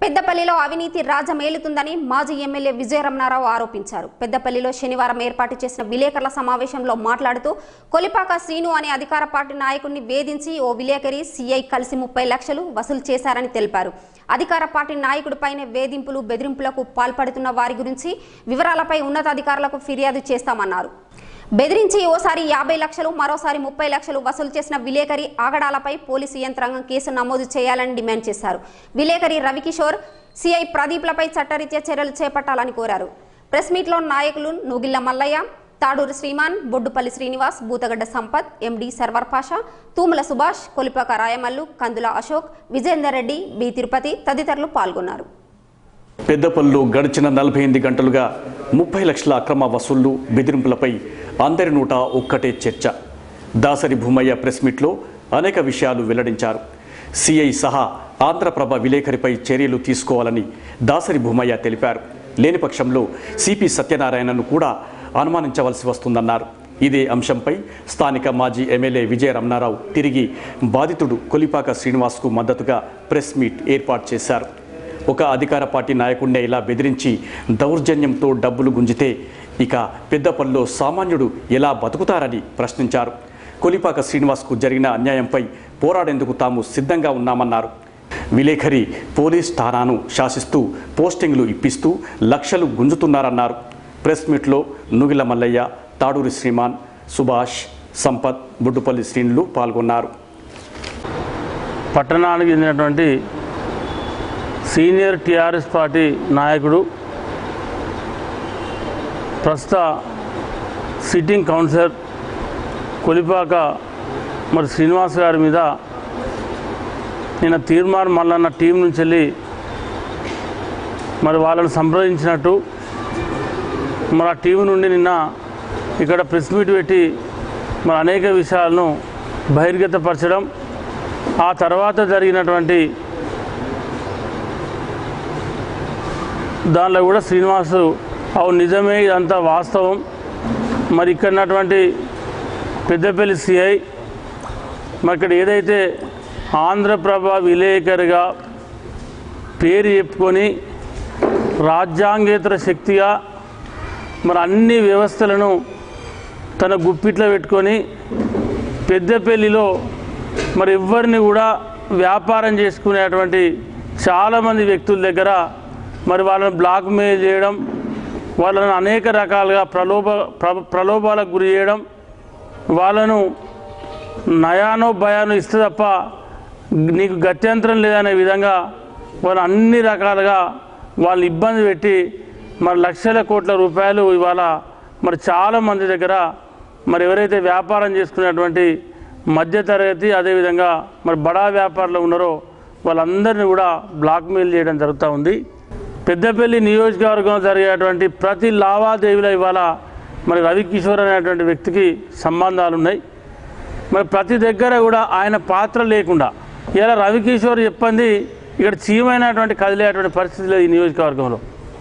పెద్దపల్లిలో అవినీతి రాజమేలుతుందని మాజీ ఎమ్మెల్యే విజయరమణారావు ఆరోపించారు పెద్దపల్లిలో శనివారం ఏర్పాటు చేసిన విలేకరుల సమావేశంలో మాట్లాడుతూ కొలిపాక శ్రీను అనే అధికార పార్టీ నాయకుడిని వేధించి ఓ విలేకరి సీఐ కలిసి ముప్పై లక్షలు వసూలు చేశారని తెలిపారు అధికార పార్టీ నాయకుడిపైనే వేధింపులు బెదిరింపులకు పాల్పడుతున్న వారి గురించి వివరాలపై ఉన్నతాధికారులకు ఫిర్యాదు చేస్తామన్నారు బెదిరించి ఓసారి యాభై లక్షలు మరోసారి ముప్పై లక్షలు వసూలు చేసిన విలేకరి ఆగడాలపై పోలీసు యంత్రాంగం కేసు నమోదు చేయాలని డిమాండ్ చేశారు విలేకరి రవికిషోర్ సిఐ ప్రదీప్లపై చట్టరీత్యా చర్యలు చేపట్టాలని కోరారు ప్రెస్ మీట్లో నాయకులు నూగిళ్ల మల్లయ్య తాడూరు శ్రీమాన్ బొడ్డుపల్లి శ్రీనివాస్ బూతగడ్డ సంపత్ ఎండి సర్వర్ పాషా తూముల సుభాష్ కొలిపాక రాయమల్లు కందుల అశోక్ విజేందర్ రెడ్డి బి తిరుపతి తదితరులు పాల్గొన్నారు పెద్దపల్లిలో గడిచిన నలభై ఎనిమిది గంటలుగా ముప్పై లక్షల అక్రమ వసూళ్లు బెదిరింపులపై అందరి నోట ఒక్కటే చర్చ దాసరి భూమయ్య ప్రెస్ మీట్లో అనేక విషయాలు వెల్లడించారు సిఐ సహా ఆంధ్రప్రభ విలేకరిపై చర్యలు తీసుకోవాలని దాసరి భూమయ్య తెలిపారు లేని పక్షంలో సిపి సత్యనారాయణను కూడా అనుమానించవలసి వస్తుందన్నారు ఇదే అంశంపై స్థానిక మాజీ ఎమ్మెల్యే విజయ రమణారావు తిరిగి బాధితుడు కొలిపాక శ్రీనివాస్కు మద్దతుగా ప్రెస్ మీట్ ఏర్పాటు చేశారు ఒక అధికార పార్టీ నాయకుడినే ఇలా బెదిరించి దౌర్జన్యంతో డబ్బులు గుంజితే ఇక పెద్దపల్లిలో సామాన్యుడు ఎలా బతుకుతారని ప్రశ్నించారు కొలిపాక శ్రీనివాస్కు జరిగిన అన్యాయంపై పోరాడేందుకు తాము సిద్ధంగా ఉన్నామన్నారు విలేఖరి పోలీస్ ఠాణాను శాసిస్తూ పోస్టింగ్లు ఇప్పిస్తూ లక్షలు గుంజుతున్నారన్నారు ప్రెస్ మీట్లో నుగిల మల్లయ్య తాడూరి శ్రీమాన్ సుభాష్ సంపత్ బుడ్డుపల్లి శ్రీనులు పాల్గొన్నారు పట్టణానికి చెందినటువంటి సీనియర్ టీఆర్ఎస్ పార్టీ నాయకుడు ప్రస్తుత సిట్టింగ్ కౌన్సిలర్ కొలిపాక మరి శ్రీనివాస్ గారి మీద నిన్న తీర్మాన్ మల్లన్న టీం నుంచి వెళ్ళి మరి వాళ్ళని సంప్రదించినట్టు మరి ఆ టీం నుండి నిన్న ఇక్కడ ప్రెస్ మీట్ పెట్టి మరి అనేక విషయాలను బహిర్గతపరచడం ఆ తర్వాత జరిగినటువంటి దానిలో కూడా శ్రీనివాసు అవును నిజమే ఇదంతా వాస్తవం మరి ఇక్కడ ఉన్నటువంటి పెద్దపల్లి సిఐ మరి ఇక్కడ ఏదైతే ఆంధ్రప్రభ విలేకరిగా పేరు చెప్పుకొని రాజ్యాంగేతర శక్తిగా మరి అన్ని వ్యవస్థలను తన గుప్పిట్లో పెట్టుకొని పెద్దపల్లిలో మరి ఎవరిని కూడా వ్యాపారం చేసుకునేటువంటి చాలామంది వ్యక్తుల దగ్గర మరి వాళ్ళని బ్లాక్ మెయిల్ చేయడం వాళ్ళని అనేక రకాలుగా ప్రలోభ ప్ర- ప్రలోభాలకు గురి చేయడం వాళ్ళను నయానో భయానో ఇస్తే తప్ప నీకు గత్యంతరం లేదనే విధంగా వాళ్ళు అన్ని రకాలుగా వాళ్ళు ఇబ్బంది పెట్టి మరి లక్షల కోట్ల రూపాయలు ఇవాళ మరి చాలా మంది దగ్గర మరి ఎవరైతే వ్యాపారం చేసుకునేటువంటి మధ్యతరగతి అదేవిధంగా మరి బడా వ్యాపారులు ఉన్నారో వాళ్ళందరినీ కూడా బ్లాక్మెయిల్ చేయడం జరుగుతూ ఉంది పెద్దపల్లి నియోజకవర్గంలో జరిగేటువంటి ప్రతి లావాదేవీలో ఇవాళ మరి రవికిషోర్ అనేటువంటి వ్యక్తికి సంబంధాలు ఉన్నాయి మరి ప్రతి దగ్గర కూడా ఆయన పాత్ర లేకుండా ఇలా రవికిషోర్ చెప్పింది ఇక్కడ చీమైనటువంటి కదిలేటువంటి పరిస్థితి లేదు ఈ నియోజకవర్గంలో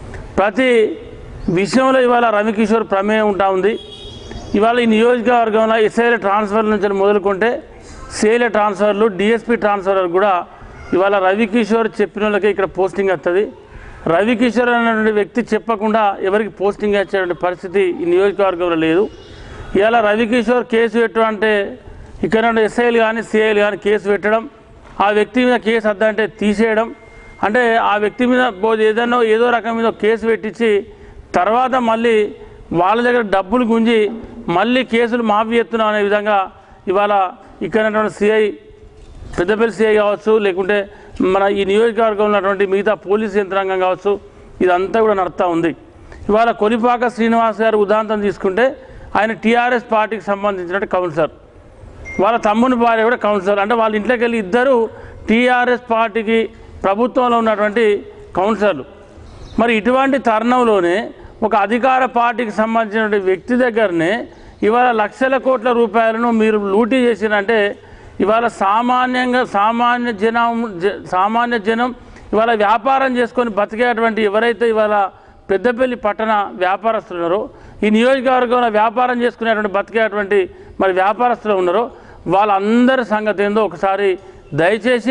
ప్రతి విషయంలో ఇవాళ రవికిషోర్ ప్రమేయం ఉంటా ఉంది ఇవాళ ఈ నియోజకవర్గంలో ఎస్ఐల ట్రాన్స్ఫర్ నుంచి మొదలుకుంటే సేల ట్రాన్స్ఫర్లు డిఎస్పి ట్రాన్స్ఫర్ కూడా ఇవాళ రవికిషోర్ చెప్పిన వాళ్ళకి ఇక్కడ పోస్టింగ్ వస్తుంది రవికిషోర్ అనేటువంటి వ్యక్తి చెప్పకుండా ఎవరికి పోస్టింగ్ వచ్చేటువంటి పరిస్థితి ఈ నియోజకవర్గంలో లేదు ఇవాళ రవికిషోర్ కేసు పెట్టడం అంటే ఇక్కడ ఉన్న ఎస్ఐలు కానీ సిఐలు కానీ కేసు పెట్టడం ఆ వ్యక్తి మీద కేసు వద్దంటే తీసేయడం అంటే ఆ వ్యక్తి మీద బో- ఏదైనా ఏదో రకం మీద కేసు పెట్టించి తర్వాత మళ్ళీ వాళ్ళ దగ్గర డబ్బులు గుంజి మళ్ళీ కేసులు మాఫీ చేస్తున్నాం అనే విధంగా ఇవాళ ఇక్కడ ఉన్నటువంటి సిఐ పెద్దపల్లి సిఐ కావచ్చు లేకుంటే మన ఈ నియోజకవర్గంలో ఉన్నటువంటి మిగతా పోలీస్ యంత్రాంగం కావచ్చు ఇదంతా కూడా నడుస్తూ ఉంది ఇవాళ కొలిపాక శ్రీనివాస్ గారు ఉదాంతం తీసుకుంటే ఆయన టీఆర్ఎస్ పార్టీకి సంబంధించినటువంటి కౌన్సిలర్ వాళ్ళ తమ్ముని భార్య కూడా కౌన్సిలర్ అంటే వాళ్ళ ఇంట్లోకి వెళ్ళి ఇద్దరు టీఆర్ఎస్ పార్టీకి ప్రభుత్వంలో ఉన్నటువంటి కౌన్సిలర్లు మరి ఇటువంటి తరుణంలోనే ఒక అధికార పార్టీకి సంబంధించిన వ్యక్తి దగ్గరనే ఇవాళ లక్షల కోట్ల రూపాయలను మీరు లూటీ చేసినంటే ఇవాళ సామాన్యంగా సామాన్య జనం జ- సామాన్య జనం ఇవాళ వ్యాపారం చేసుకొని బతికేటువంటి ఎవరైతే ఇవాళ పెద్దపల్లి పట్టణ వ్యాపారస్తులు ఉన్నారో ఈ నియోజకవర్గంలో వ్యాపారం చేసుకునేటువంటి బతికేటువంటి మరి వ్యాపారస్తులు ఉన్నారో వాళ్ళందరి సంగతి ఏందో ఒకసారి దయచేసి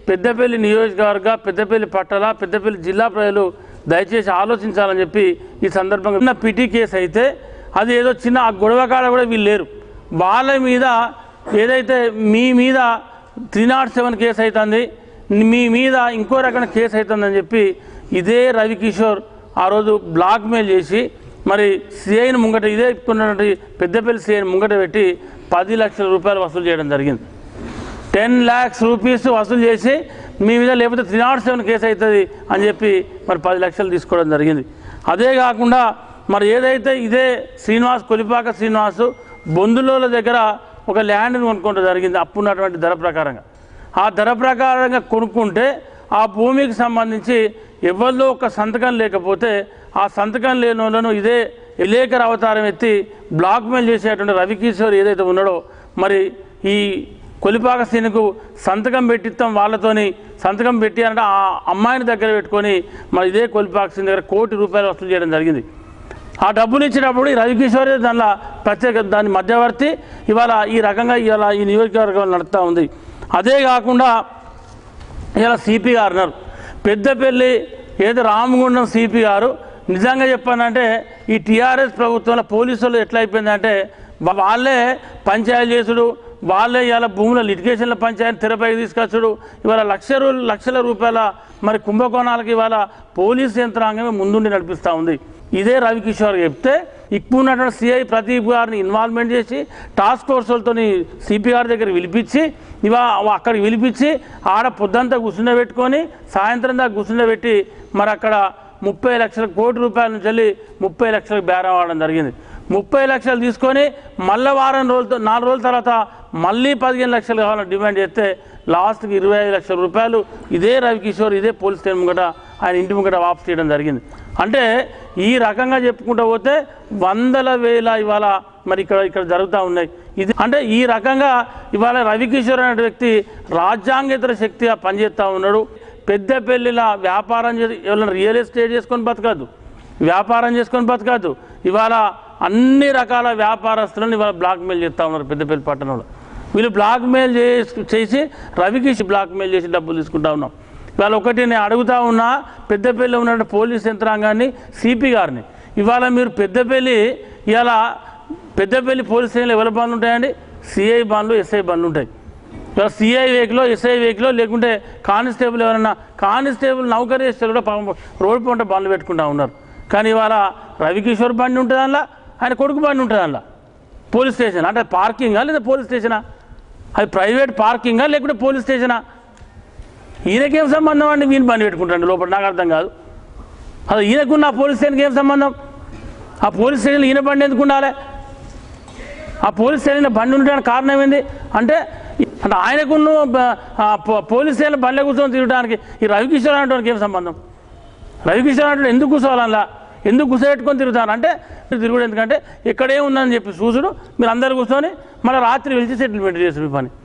పెద్దపల్లి నియోజకవర్గ పెద్దపల్లి పట్టణ పెద్దపల్లి జిల్లా ప్రజలు దయచేసి ఆలోచించాలని చెప్పి ఈ సందర్భంగా చిన్న పిటి కేసు అయితే అది ఏదో చిన్న ఆ గొడవ కాడ కూడా వీళ్ళు లేరు వాళ్ళ మీద ఏదైతే మీ మీద త్రీ నాట్ సెవెన్ కేసు అవుతుంది మీ మీద ఇంకో రకమైన కేసు అవుతుందని చెప్పి ఇదే రవికిషోర్ ఆ రోజు బ్లాక్ మెయిల్ చేసి మరి సిఐని ముంగట ఇదే ఉన్నటువంటి పెద్దపల్లి సిఐని ముంగట పెట్టి పది లక్షల రూపాయలు వసూలు చేయడం జరిగింది టెన్ ల్యాక్స్ రూపీస్ వసూలు చేసి మీ మీద లేకపోతే త్రీ నాట్ సెవెన్ కేసు అవుతుంది అని చెప్పి మరి పది లక్షలు తీసుకోవడం జరిగింది అదే కాకుండా మరి ఏదైతే ఇదే శ్రీనివాస్ కొలిపాక శ్రీనివాస్ బొందులోల దగ్గర ఒక ల్యాండ్ని కొనుక్కోవడం జరిగింది అప్పున్నటువంటి ధర ప్రకారంగా ఆ ధర ప్రకారంగా కొనుక్కుంటే ఆ భూమికి సంబంధించి ఎవరిలో ఒక సంతకం లేకపోతే ఆ సంతకం లేని వాళ్ళను ఇదే విలేకరు అవతారం ఎత్తి బ్లాక్మెయిల్ చేసేటువంటి రవికిషోర్ ఏదైతే ఉన్నాడో మరి ఈ కొలిపాక సీనుకు సంతకం పెట్టిస్తాం వాళ్ళతోని సంతకం పెట్టి అంటే ఆ అమ్మాయిని దగ్గర పెట్టుకొని మరి ఇదే కొలిపాక సీన్ దగ్గర కోటి రూపాయలు వసూలు చేయడం జరిగింది ఆ డబ్బులు ఇచ్చినప్పుడు ఈ రవికిషోర్ దానిలో ప్రత్యేక దాని మధ్యవర్తి ఇవాళ ఈ రకంగా ఇవాళ ఈ నియోజకవర్గం నడుస్తూ ఉంది అదే కాకుండా ఇలా సిపి గారు ఉన్నారు పెద్దపల్లి ఏదో రామగుండం సిపి గారు నిజంగా చెప్పానంటే ఈ టీఆర్ఎస్ ప్రభుత్వంలో పోలీసులు ఎట్లా అయిపోయిందంటే వా- వాళ్ళే పంచాయతీ చేసుడు వాళ్ళే ఇవాళ భూముల లిటిగేషన్ల పంచాయతీ తెరపైకి తీసుకొచ్చుడు ఇవాళ లక్ష రూ లక్షల రూపాయల మరి కుంభకోణాలకు ఇవాళ పోలీస్ యంత్రాంగమే ముందుండి నడిపిస్తూ ఉంది ఇదే రవికిషోర్ చెప్తే ఇప్పుడు ఉన్నటువంటి సిఐ ప్రదీప్ గారిని ఇన్వాల్వ్మెంట్ చేసి టాస్క్ ఫోర్సులతో సిపి గారి దగ్గర పిలిపించి ఇవా అక్కడికి పిలిపించి ఆడ పొద్దంతా కూర్చుండబెట్టుకొని సాయంత్రం దాకా కూర్చుండబెట్టి మరి అక్కడ ముప్పై లక్షల కోటి రూపాయల నుంచి వెళ్ళి ముప్పై లక్షలకు బేరం ఆడడం జరిగింది ముప్పై లక్షలు తీసుకొని మళ్ళీ వారం రోజులతో నాలుగు రోజుల తర్వాత మళ్ళీ పదిహేను లక్షలు కావాలని డిమాండ్ చేస్తే లాస్ట్కి ఇరవై ఐదు లక్షల రూపాయలు ఇదే రవికిషోర్ ఇదే పోలీస్ స్టేషన్ ముంగట ఆయన ఇంటి ముంగట వాపస్ చేయడం జరిగింది అంటే ఈ రకంగా చెప్పుకుంటూ పోతే వందల వేల ఇవాళ మరి ఇక్కడ ఇక్కడ జరుగుతూ ఉన్నాయి ఇది అంటే ఈ రకంగా ఇవాళ రవికిషోర్ అనే వ్యక్తి రాజ్యాంగేతర శక్తిగా పనిచేస్తూ ఉన్నాడు పెద్దపల్లిల వ్యాపారం చేసి ఎవరైనా రియల్ ఎస్టేట్ చేసుకొని బతకద్దు వ్యాపారం చేసుకొని బతకద్దు ఇవాళ అన్ని రకాల వ్యాపారస్తులను ఇవాళ బ్లాక్మెయిల్ చేస్తూ ఉన్నారు పెద్దపల్లి పట్టణంలో వీళ్ళు బ్లాక్మెయిల్ చేసి చేసి రవికి బ్లాక్మెయిల్ చేసి డబ్బులు తీసుకుంటా ఉన్నాం ఇవాళ ఒకటి నేను అడుగుతా ఉన్నా పెద్దపల్లి ఉన్న పోలీస్ యంత్రాంగాన్ని సిపి గారిని ఇవాళ మీరు పెద్దపల్లి ఇవాళ పెద్దపల్లి పోలీస్ స్టేషన్లో ఎవరి బండ్లు ఉంటాయండి సిఐ బండ్లు ఎస్ఐ బండ్లు ఉంటాయి ఇవాళ సిఐ వెహికల్ ఎస్ఐ వెహికల్ లేకుంటే కానిస్టేబుల్ ఎవరైనా కానిస్టేబుల్ నౌకరీ చేస్తే కూడా పాపం రోడ్డు పంట బండ్లు పెట్టుకుంటా ఉన్నారు కానీ ఇవాళ రవికిషోర్ బండి ఉంటుంది అందులో ఆయన కొడుకు బండి ఉంటుంది అందులో పోలీస్ స్టేషన్ అంటే పార్కింగా లేదా పోలీస్ స్టేషనా అది ప్రైవేట్ పార్కింగా లేకుంటే పోలీస్ స్టేషనా ఈయనకేం సంబంధం అండి వీని బండి పెట్టుకుంటాడు లోపల నాకు అర్థం కాదు అది ఈయనకున్న ఆ పోలీస్ స్టేషన్కి ఏం సంబంధం ఆ పోలీస్ స్టేషన్లో ఈయన బండి ఎందుకు ఉండాలి ఆ పోలీస్ స్టేషన్ బండి ఉండడానికి కారణం ఏంది అంటే అంటే ఆయనకున్న బ- ఆ పో- పోలీస్ స్టేషన్ బండ్లో కూర్చొని తిరగడానికి ఈ రవికిషోర్ అనేటువంటి ఏం సంబంధం రవికిషోర్ అంటే ఎందుకు కూర్చోవాలన్నా ఎందుకు కూర్చోబెట్టుకొని తిరుగుతాను అంటే తిరుగుడు ఎందుకంటే ఇక్కడే ఉందని చెప్పి చూసుడు మీరు అందరు కూర్చొని మళ్ళీ రాత్రి పిలిచి సెటిల్మెంట్ చేసి మీ పని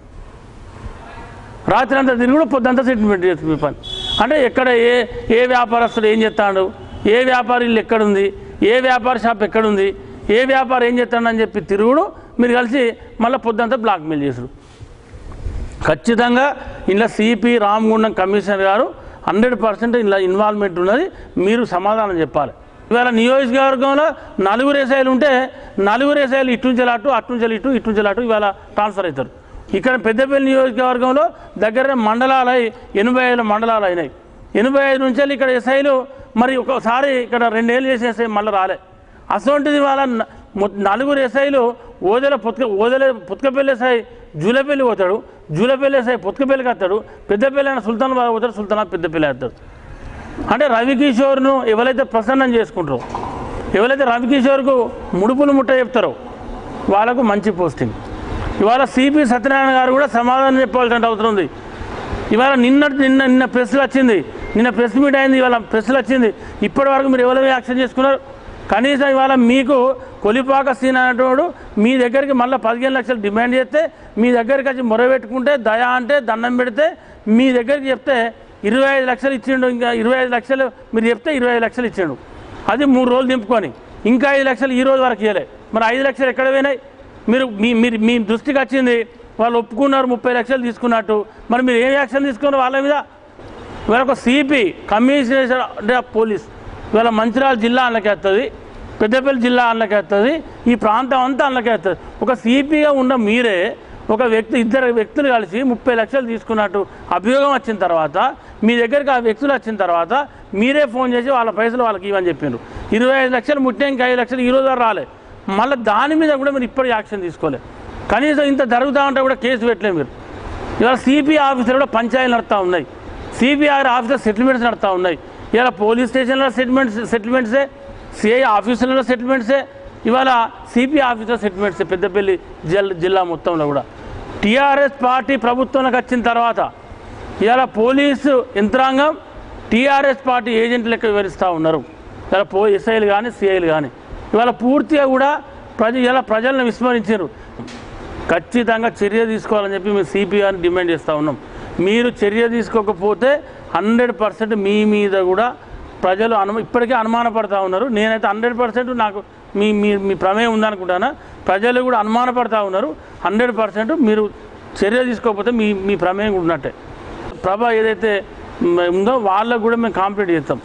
రాత్రి అంతా తిరుగుడు పొద్దంతా సెటిల్మెంట్ చేసి మీ పని అంటే ఎక్కడ ఏ ఏ వ్యాపారస్తుడు ఏం చేస్తాడు ఏ వ్యాపారి ఇల్లు ఎక్కడుంది ఏ వ్యాపార షాప్ ఎక్కడుంది ఏ వ్యాపారం ఏం చేస్తాడు అని చెప్పి తిరుగుడు మీరు కలిసి మళ్ళీ పొద్దంతా బ్లాక్మెయిల్ చేసుడు ఖచ్చితంగా ఇంట్లో సిపి రామగుండం కమిషనర్ గారు హండ్రెడ్ పర్సెంట్ ఇలా ఇన్వాల్వ్మెంట్ ఉన్నది మీరు సమాధానం చెప్పాలి ఇవాళ నియోజకవర్గంలో నలుగురు ఎస్ఐలు ఉంటే నలుగురు ఎస్ఐలు ఇటుంచెలు అటు అటుంచెలు ఇటు ఇటుంచెలు అటు ఇవాళ ట్రాన్స్ఫర్ అవుతారు ఇక్కడ పెద్దపల్లి నియోజకవర్గంలో దగ్గర మండలాలు అయి ఎనభై ఐదు మండలాలు అయినాయి ఎనభై ఐదు నుంచి వెళ్ళి ఇక్కడ ఎస్ఐలు మరి ఒకసారి ఇక్కడ రెండేళ్ళు చేసే ఎస్ఐ మళ్ళీ రాలే అసొంటిది వాళ్ళ న- మొ- నలుగురు ఎస్ఐలు ఓదెల పుత్క ఓదెల పుత్కపల్లి ఎస్ఐ జూలపల్లి పోతాడు జూలపల్లి ఎస్ఐ పుత్కపల్లికి వస్తాడు పెద్దపల్లి అయిన సుల్తానాబాద్ పోతాడు సుల్తానాబాద్ పెద్దపల్లి వస్తాడు అంటే రవికిషోర్ను ఎవరైతే ప్రసన్నం చేసుకుంటారో ఎవరైతే రవికిషోర్కు ముడుపులు ముట్ట చెప్తారో వాళ్ళకు మంచి పోస్టింగ్ ఇవాళ సిపి సత్యనారాయణ గారు కూడా సమాధానం చెప్పాల్సిన అవసరం ఉంది ఇవాళ నిన్న నిన్న నిన్న ప్రెస్లు వచ్చింది నిన్న ప్రెస్ మీట్ అయింది ఇవాళ ప్రెస్లు వచ్చింది ఇప్పటి వరకు మీరు ఎవరు యాక్షన్ చేసుకున్నారు కనీసం ఇవాళ మీకు కొలిపాక సీన్ అనేటోడు మీ దగ్గరికి మళ్ళీ పదిహేను లక్షలు డిమాండ్ చేస్తే మీ దగ్గరికి వచ్చి మొరబెట్టుకుంటే దయా అంటే దండం పెడితే మీ దగ్గరికి చెప్తే ఇరవై ఐదు లక్షలు ఇచ్చిండు ఇంకా ఇరవై ఐదు లక్షలు మీరు చెప్తే ఇరవై ఐదు లక్షలు ఇచ్చిండు అది మూడు రోజులు నింపుకొని ఇంకా ఐదు లక్షలు ఈ రోజు వరకు ఇవ్వలే మరి ఐదు లక్షలు ఎక్కడ పోయినాయి మీరు మీ మీరు మీ దృష్టికి వచ్చింది వాళ్ళు ఒప్పుకున్నారు ముప్పై లక్షలు తీసుకున్నట్టు మరి మీరు ఏం యాక్షన్ తీసుకున్నారు వాళ్ళ మీద ఇవాళ ఒక సిపి కమిషనర్ అంటే పోలీస్ ఇవాళ మంచిర్యాల జిల్లా అందులోకి వస్తుంది పెద్దపల్లి జిల్లా అందులోకి వస్తుంది ఈ ప్రాంతం అంతా అందులోకి వస్తుంది ఒక సిపిగా ఉన్న మీరే ఒక వ్యక్తి ఇద్దరు వ్యక్తులు కలిసి ముప్పై లక్షలు తీసుకున్నట్టు అభియోగం వచ్చిన తర్వాత మీ దగ్గరికి ఆ వ్యక్తులు వచ్చిన తర్వాత మీరే ఫోన్ చేసి వాళ్ళ పైసలు వాళ్ళకి ఇవ్వని చెప్పిండ్రు ఇరవై ఐదు లక్షలు ముట్టే ఇంకా ఐదు లక్షలు ఈ రోజు రాలే మళ్ళీ దాని మీద కూడా మీరు ఇప్పటికీ యాక్షన్ తీసుకోలేదు కనీసం ఇంత జరుగుతూ ఉంటే కూడా కేసు పెట్టలేదు మీరు ఇవాళ సిపిఐ ఆఫీసర్ కూడా పంచాయతీలు నడుస్తూ ఉన్నాయి సిబిఆర్ ఆఫీసర్ సెటిల్మెంట్స్ నడుస్తూ ఉన్నాయి ఇవాళ పోలీస్ స్టేషన్లో సెటిల్మెంట్స్ సెటిల్మెంట్సే సిఐ ఆఫీసులలో సెటిల్మెంట్సే ఇవాళ సిపిఐ ఆఫీసర్ సెటిల్మెంట్సే పెద్దపల్లి జిల్లా జిల్లా మొత్తంలో కూడా టీఆర్ఎస్ పార్టీ ప్రభుత్వంలోకి వచ్చిన తర్వాత ఇవాళ పోలీసు యంత్రాంగం టీఆర్ఎస్ పార్టీ ఏజెంట్ లెక్క వివరిస్తూ ఉన్నారు ఇవాళ పో ఎస్ఐలు కానీ సిఐలు కానీ ఇవాళ పూర్తిగా కూడా ప్రజ ఇలా ప్రజలను విస్మరించారు ఖచ్చితంగా చర్య తీసుకోవాలని చెప్పి మేము సిపిఆర్ని డిమాండ్ చేస్తూ ఉన్నాం మీరు చర్య తీసుకోకపోతే హండ్రెడ్ పర్సెంట్ మీ మీద కూడా ప్రజలు అను ఇప్పటికే అనుమానపడతా ఉన్నారు నేనైతే హండ్రెడ్ పర్సెంట్ నాకు మీ మీ మీ ప్రమేయం ఉందనుకుంటానా ప్రజలు కూడా అనుమానపడతా ఉన్నారు హండ్రెడ్ పర్సెంట్ మీరు చర్య తీసుకోకపోతే మీ మీ ప్రమేయం కూడా ఉన్నట్టే ప్రభ ఏదైతే మ్, ఉందో వాళ్ళకు కూడా మేము కాంప్లీట్ చేస్తాం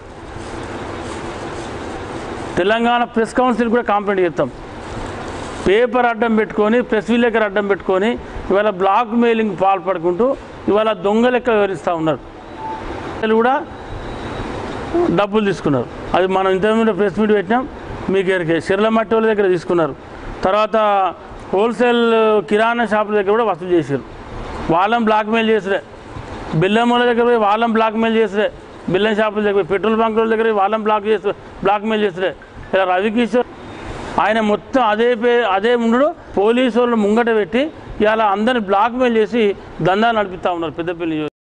తెలంగాణ ప్రెస్ కౌన్సిల్ కూడా కాంప్లైంట్ చేస్తాం పేపర్ అడ్డం పెట్టుకొని ప్రెస్ విలేకర్ అడ్డం పెట్టుకొని ఇవాళ బ్లాక్ మెయిలింగ్ పాల్పడుకుంటూ ఇవాళ దొంగ లెక్క వివరిస్తూ ఉన్నారు వీళ్ళు కూడా డబ్బులు తీసుకున్నారు అది మనం ఇంతకుముందు ప్రెస్ మీట్ పెట్టినాం మీకు ఎరికే సిర్లమట్టి వాళ్ళ దగ్గర తీసుకున్నారు తర్వాత హోల్సేల్ కిరాణా షాపుల దగ్గర కూడా వసూలు చేశారు వాళ్ళని బ్లాక్మెయిల్ చేసిరే బిల్లం వాళ్ళ దగ్గర పోయి వాళ్ళని బ్లాక్మెయిల్ చేసిరే బిల్లం షాపుల దగ్గర పోయి పెట్రోల్ బంకుల దగ్గర పోయి వాళ్ళని బ్లాక్ చేసి బ్లాక్మెయిల్ చేసిరే ఇలా రవికిషోర్ ఆయన మొత్తం అదే పే అదే ఉండడు పోలీసు వాళ్ళు ముంగట పెట్టి ఇలా అందరిని బ్లాక్మెయిల్ చేసి దందా నడిపిస్తూ ఉన్నారు పెద్దపల్లి